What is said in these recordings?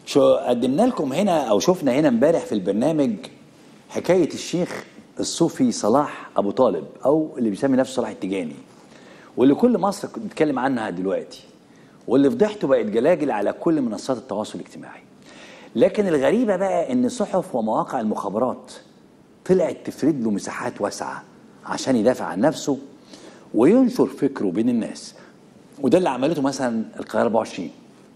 شو قدمنا لكم هنا او شفنا هنا امبارح في البرنامج حكايه الشيخ الصوفي صلاح ابو طالب او اللي بيسمي نفسه صلاح التجاني واللي كل مصر بتتكلم عنها دلوقتي واللي فضحته بقت جلاجل على كل منصات التواصل الاجتماعي لكن الغريبه بقى ان صحف ومواقع المخابرات طلعت تفرد له مساحات واسعه عشان يدافع عن نفسه وينشر فكره بين الناس وده اللي عملته مثلا القاهره 24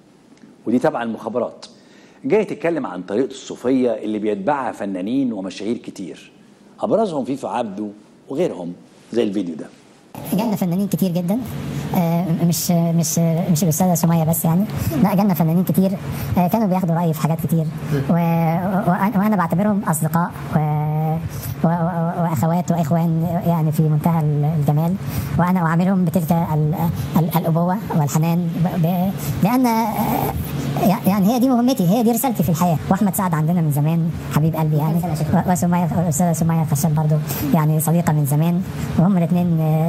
ودي تبع المخابرات جاي تتكلم عن طريقه الصوفيه اللي بيتبعها فنانين ومشاهير كتير ابرزهم فيفا عبده وغيرهم زي الفيديو ده جالنا فنانين كتير جدا آه، مش مش مش الاستاذه سميه بس يعني لا جالنا فنانين كتير آه، كانوا بياخدوا رايي في حاجات كتير و... و... وانا بعتبرهم اصدقاء و... و... و... واخوات واخوان يعني في منتهى الجمال وانا اعاملهم بتلك ال... ال... الابوه والحنان ب... ب... لان آه، يعني هي دي مهمتي هي دي رسالتي في الحياه واحمد سعد عندنا من زمان حبيب قلبي يعني و- وسميه الاستاذه سميه الخشاب برضو يعني صديقه من زمان وهم الاثنين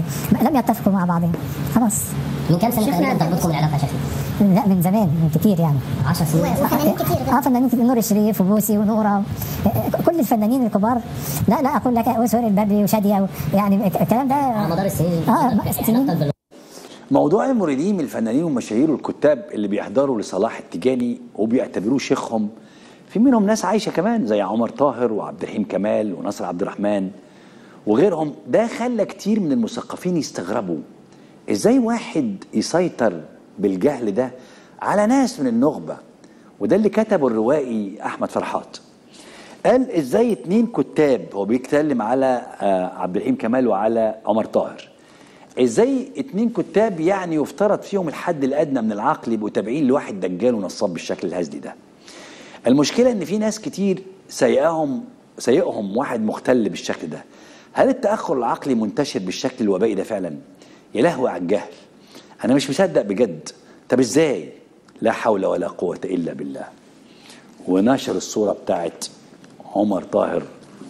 لم يتفقوا مع بعضهم خلاص من كام سنه تقريبا تربطكم العلاقه يا شيخ؟ لا من زمان من كتير يعني 10 سنين وفنانين كتير اه فنانين كتير نور الشريف وبوسي ونوره كل الفنانين الكبار لا لا اقول لك وسهير البدري وشاديه يعني الكلام ده على مدار السنين اه سنين احنا موضوع المريدين من الفنانين والمشاهير والكتاب اللي بيحضروا لصلاح التجاني وبيعتبروه شيخهم في منهم ناس عايشه كمان زي عمر طاهر وعبد الرحيم كمال ونصر عبد الرحمن وغيرهم ده خلى كتير من المثقفين يستغربوا ازاي واحد يسيطر بالجهل ده على ناس من النخبه وده اللي كتبه الروائي احمد فرحات قال ازاي اتنين كتاب هو بيتكلم على آه، عبد الرحيم كمال وعلى عمر طاهر ازاي اتنين كتاب يعني يفترض فيهم الحد الادنى من العقل يبقوا تابعين لواحد دجال ونصاب بالشكل الهزلي ده المشكله ان في ناس كتير سيئهم سيئهم واحد مختل بالشكل ده هل التاخر العقلي منتشر بالشكل الوبائي ده فعلا يا لهوي على الجهل انا مش مصدق بجد طب ازاي لا حول ولا قوه الا بالله ونشر الصوره بتاعت عمر طاهر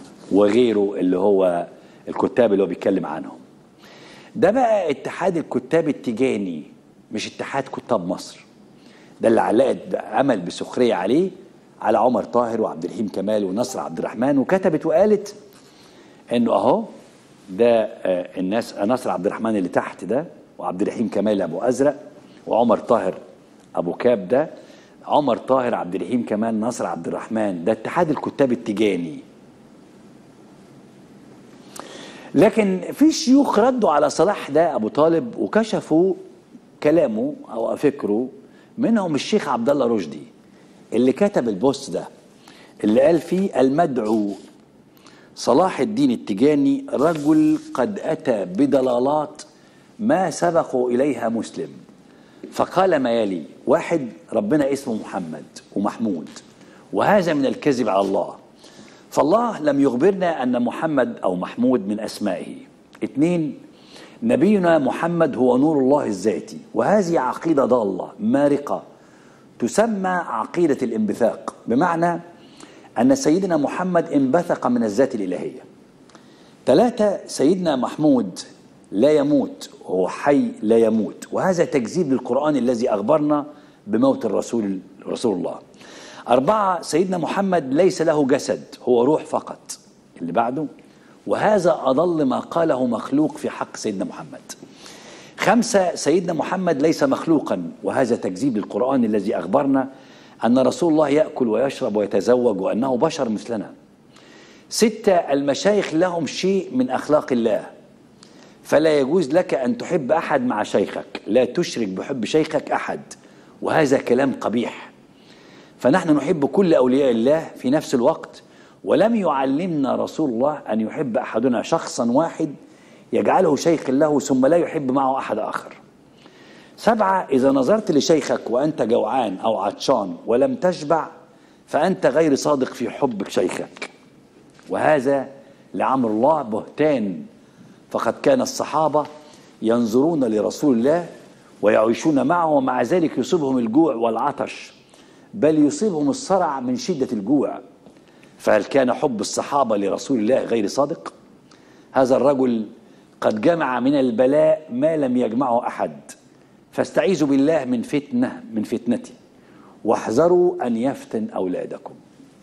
وغيره اللي هو الكتاب اللي هو بيتكلم عنهم ده بقى اتحاد الكتاب التجاني مش اتحاد كتاب مصر ده اللي علقت امل بسخريه عليه على عمر طاهر وعبد الرحيم كمال ونصر عبد الرحمن وكتبت وقالت انه اهو ده آه، الناس نصر عبد الرحمن اللي تحت ده وعبد الرحيم كمال ابو ازرق وعمر طاهر ابو كاب ده عمر طاهر عبد الرحيم كمال نصر عبد الرحمن ده اتحاد الكتاب التجاني لكن في شيوخ ردوا على صلاح ده ابو طالب وكشفوا كلامه او فكره منهم الشيخ عبد الله رشدي اللي كتب البوست ده اللي قال فيه المدعو صلاح الدين التجاني رجل قد اتى بضلالات ما سبقوا اليها مسلم فقال ما يلي واحد ربنا اسمه محمد ومحمود وهذا من الكذب على الله فالله لم يخبرنا أن محمد أو محمود من أسمائه اثنين نبينا محمد هو نور الله الذاتي وهذه عقيدة ضالة مارقة تسمى عقيدة الانبثاق بمعنى أن سيدنا محمد انبثق من الذات الإلهية ثلاثة سيدنا محمود لا يموت هو حي لا يموت وهذا تكذيب للقرآن الذي أخبرنا بموت الرسول رسول الله أربعة سيدنا محمد ليس له جسد هو روح فقط اللي بعده وهذا أضل ما قاله مخلوق في حق سيدنا محمد خمسة سيدنا محمد ليس مخلوقا وهذا تكذيب للقرآن الذي أخبرنا أن رسول الله يأكل ويشرب ويتزوج وأنه بشر مثلنا ستة المشايخ لهم شيء من أخلاق الله فلا يجوز لك أن تحب أحد مع شيخك لا تشرك بحب شيخك أحد وهذا كلام قبيح فنحن نحب كل أولياء الله في نفس الوقت ولم يعلمنا رسول الله أن يحب أحدنا شخصا واحد يجعله شيخ له ثم لا يحب معه أحد آخر سبعة إذا نظرت لشيخك وأنت جوعان أو عطشان ولم تشبع فأنت غير صادق في حبك شيخك وهذا لعمر الله بهتان فقد كان الصحابة ينظرون لرسول الله ويعيشون معه ومع ذلك يصيبهم الجوع والعطش بل يصيبهم الصرع من شدة الجوع فهل كان حب الصحابة لرسول الله غير صادق؟ هذا الرجل قد جمع من البلاء ما لم يجمعه أحد فاستعيذوا بالله من فتنة من فتنته واحذروا ان يفتن اولادكم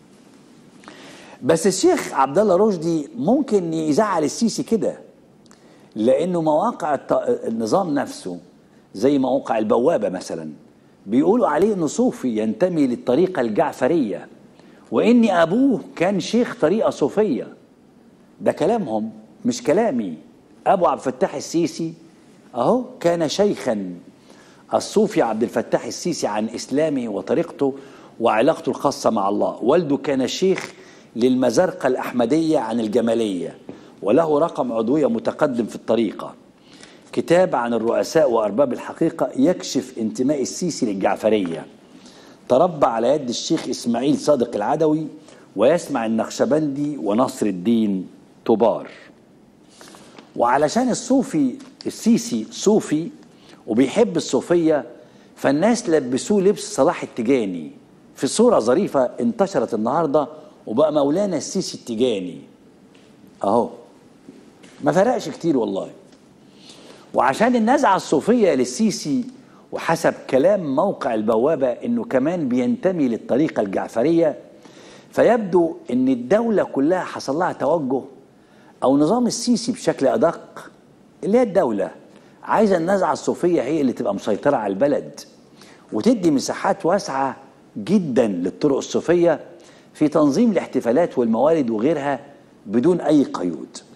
بس الشيخ عبد الله رشدي ممكن يزعل السيسي كده لانه مواقع الط- النظام نفسه زي مواقع البوابه مثلا بيقولوا عليه انه صوفي ينتمي للطريقه الجعفريه وان ابوه كان شيخ طريقه صوفيه ده كلامهم مش كلامي ابو عبد الفتاح السيسي اهو كان شيخا الصوفي عبد الفتاح السيسي عن اسلامه وطريقته وعلاقته الخاصه مع الله والده كان شيخ للمزارقه الاحمديه عن الجماليه وله رقم عضويه متقدم في الطريقه كتاب عن الرؤساء وارباب الحقيقه يكشف انتماء السيسي للجعفريه تربى على يد الشيخ اسماعيل صادق العدوي ويسمع النقشبندي ونصر الدين طبار وعلشان الصوفي السيسي صوفي وبيحب الصوفية فالناس لبسوه لبس صلاح التجاني في صورة ظريفة انتشرت النهاردة وبقى مولانا السيسي التجاني اهو ما فرقش كتير والله وعشان النزعة الصوفية للسيسي وحسب كلام موقع البوابة انه كمان بينتمي للطريقة الجعفرية فيبدو ان الدولة كلها حصل لها توجه او نظام السيسي بشكل ادق اللي هي الدولة عايزة النزعة الصوفية هي اللي تبقى مسيطرة على البلد وتدي مساحات واسعة جدا للطرق الصوفية في تنظيم الاحتفالات والموالد وغيرها بدون اي قيود